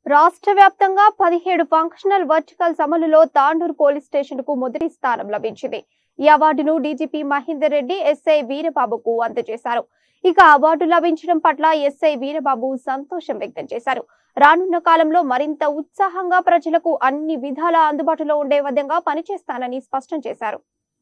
రాష్ట్ర వ్యాప్తంగా పదిహేడు ఫంక్షనల్ వర్టికల్స్ అమలులో తాండూరు పోలీస్ స్టేషన్ కు మొదటి స్థానం లభించింది ఈ అవార్డును డీజీపీ మహేందర్ రెడ్డి ఎస్ఐ వీరబాబుకు అందజేశారు ఇక అవార్డు లభించడం పట్ల ఎస్ఐ వీరబాబు సంతోషం వ్యక్తం చేశారు రానున్న కాలంలో మరింత ఉత్సాహంగా ప్రజలకు అన్ని విధాల అందుబాటులో ఉండే విధంగా పనిచేస్తానని స్పష్టం చేశారు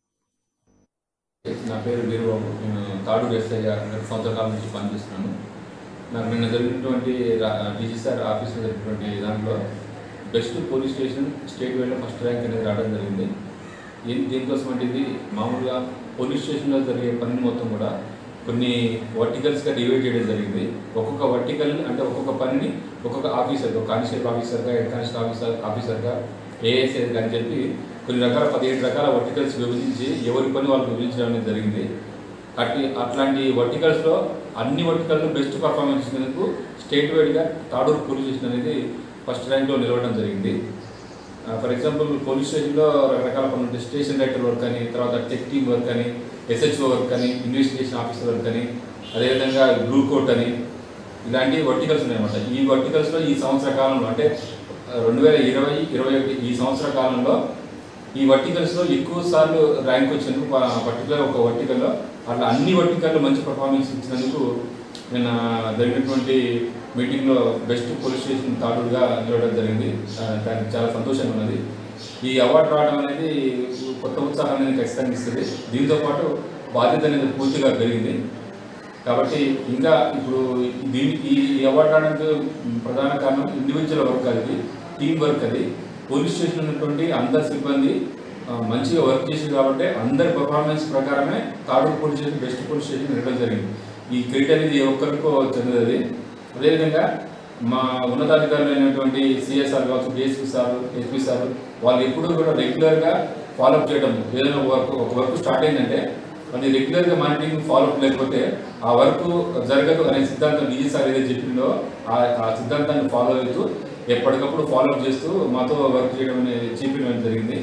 నా పేరు వీరబాబు నేను తాడూరు ఎస్ఐగా రెండు సంవత్సరాల కాలం నుంచి పనిచేస్తున్నాను నాకు నిన్న జరిగినటువంటి డీజీ సార్ ఆఫీస్లో జరిగినటువంటి దాంట్లో బెస్ట్ పోలీస్ స్టేషన్ స్టేట్ వైడ్లో ఫస్ట్ ర్యాంక్ అనేది రావడం జరిగింది ఏం దీనికోసం అంటే ఇది మామూలుగా పోలీస్ స్టేషన్లో జరిగే పని మొత్తం కూడా కొన్ని వర్టికల్స్గా డివైడ్ చేయడం జరిగింది ఒక్కొక్క వర్టికల్ అంటే ఒక్కొక్క పనిని ఒక్కొక్క ఆఫీసర్ ఒక కానిస్టేబుల్ ఆఫీసర్గా హెడ్ కానిస్టేబుల్ ఆఫీసర్ ఆఫీసర్గా ఏఎస్ఐ అని చెప్పి కొన్ని రకాల పదిహేడు రకాల వర్టికల్స్ విభజించి ఎవరి పని వాళ్ళు విభజించడం అనేది జరిగింది అట్టి అట్లాంటి వర్టికల్స్లో అన్ని వర్టికల్లో బెస్ట్ పర్ఫార్మెన్స్ ఇచ్చినందుకు స్టేట్ వైడ్గా తాడూరు పోలీస్ స్టేషన్ అనేది ఫస్ట్ ర్యాంక్లో నిలవడం జరిగింది ఫర్ ఎగ్జాంపుల్ పోలీస్ స్టేషన్లో రకరకాల పనులు ఉంటాయి స్టేషన్ డైరెక్టర్ వర్క్ అని తర్వాత టెక్ టీమ్ వర్క్ అని ఎస్హెచ్ఓ వర్క్ అని ఇన్వెస్టిగేషన్ ఆఫీసర్ వర్క్ అని అదేవిధంగా బ్లూ కోట్ అని ఇలాంటి వర్టికల్స్ ఉన్నాయన్నమాట ఈ వర్టికల్స్లో ఈ సంవత్సర కాలంలో అంటే రెండు వేల ఇరవై ఇరవై ఒకటి ఈ సంవత్సర కాలంలో ఈ వర్టికల్స్లో ఎక్కువ సార్లు ర్యాంక్ వచ్చినందుకు పర్టికులర్ ఒక వర్టికల్లో అట్లా అన్ని వర్టికల్లో మంచి పర్ఫార్మెన్స్ ఇచ్చినందుకు నిన్న జరిగినటువంటి మీటింగ్లో బెస్ట్ పోలీస్ స్టేషన్ తాడూరుగా నిలవడం జరిగింది ఆ, దానికి చాలా సంతోషంగా ఉన్నది ఈ అవార్డు రావడం అనేది కొత్త ఉత్సాహం అనేది ఖచ్చితంగా ఇస్తుంది దీంతో పాటు బాధ్యత అనేది పూర్తిగా పెరిగింది కాబట్టి ఇంకా ఇప్పుడు దీని ఈ ఈ అవార్డు రావడానికి ప్రధాన కారణం ఇండివిజువల్ వర్క్ అది టీం వర్క్ అది పోలీస్ స్టేషన్ ఉన్నటువంటి అందరు సిబ్బంది ఆ, మంచిగా వర్క్ చేసింది కాబట్టి అందరి పర్ఫార్మెన్స్ ప్రకారమే Tadur police station best police station ఇవ్వడం జరిగింది ఈ క్రెడిట్ అనేది ఏ ఒక్కరికో చెందది అదేవిధంగా మా ఉన్నతాధికారులు అయినటువంటి సిఎస్ఆర్ కావచ్చు డిఎస్పీ సార్ ఎస్పీ సార్ వాళ్ళు ఎప్పుడూ కూడా రెగ్యులర్గా ఫాలోఅప్ చేయడం ఏదైనా వర్క్ ఒక వర్క్ స్టార్ట్ అయిందంటే అది రెగ్యులర్గా మానిటరింగ్ ఫాలోఅప్ లేకపోతే ఆ వర్క్ జరగదు అనే సిద్ధాంతం డీజీ సార్ ఏదైతే చెప్పిందో ఆ ఆ సిద్ధాంతాన్ని ఫాలో అవుతూ ఎప్పటికప్పుడు ఫాలోఅప్ చేస్తూ మాతో వర్క్ చేయడం అనేది చెప్పడం జరిగింది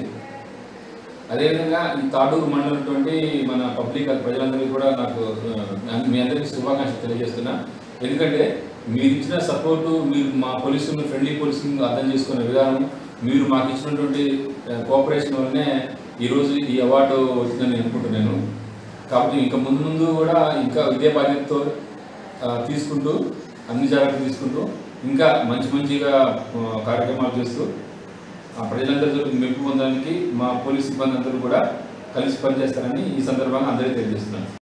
అదేవిధంగా ఈ తాడూరు మండలంటువంటి మన పబ్లిక్ ప్రజలందరికీ కూడా నాకు ఆ, మీ అందరికీ శుభాకాంక్షలు తెలియజేస్తున్నా ఎందుకంటే మీరు ఇచ్చిన సపోర్టు మీరు మా పోలీసులు ఫ్రెండ్లీ పోలీసింగ్ అర్థం చేసుకునే విధానం మీరు మాకు ఇచ్చినటువంటి కోఆపరేషన్ వల్లనే ఈరోజు ఈ అవార్డు వచ్చిందని నేను అనుకుంటున్నాను కాబట్టి ఇంకా ముందు ముందు కూడా ఇంకా ఇదే బాధ్యతతో ఆ, తీసుకుంటూ అన్ని జాగ్రత్తలు తీసుకుంటూ ఇంకా మంచి మంచిగా ఆ, కార్యక్రమాలు చేస్తూ ఆ ప్రజలందరూ మెప్పు పొందడానికి మా పోలీస్ సిబ్బంది అందరూ కూడా కలిసి పనిచేస్తారని ఈ సందర్భంగా అందరికీ తెలియజేస్తున్నాను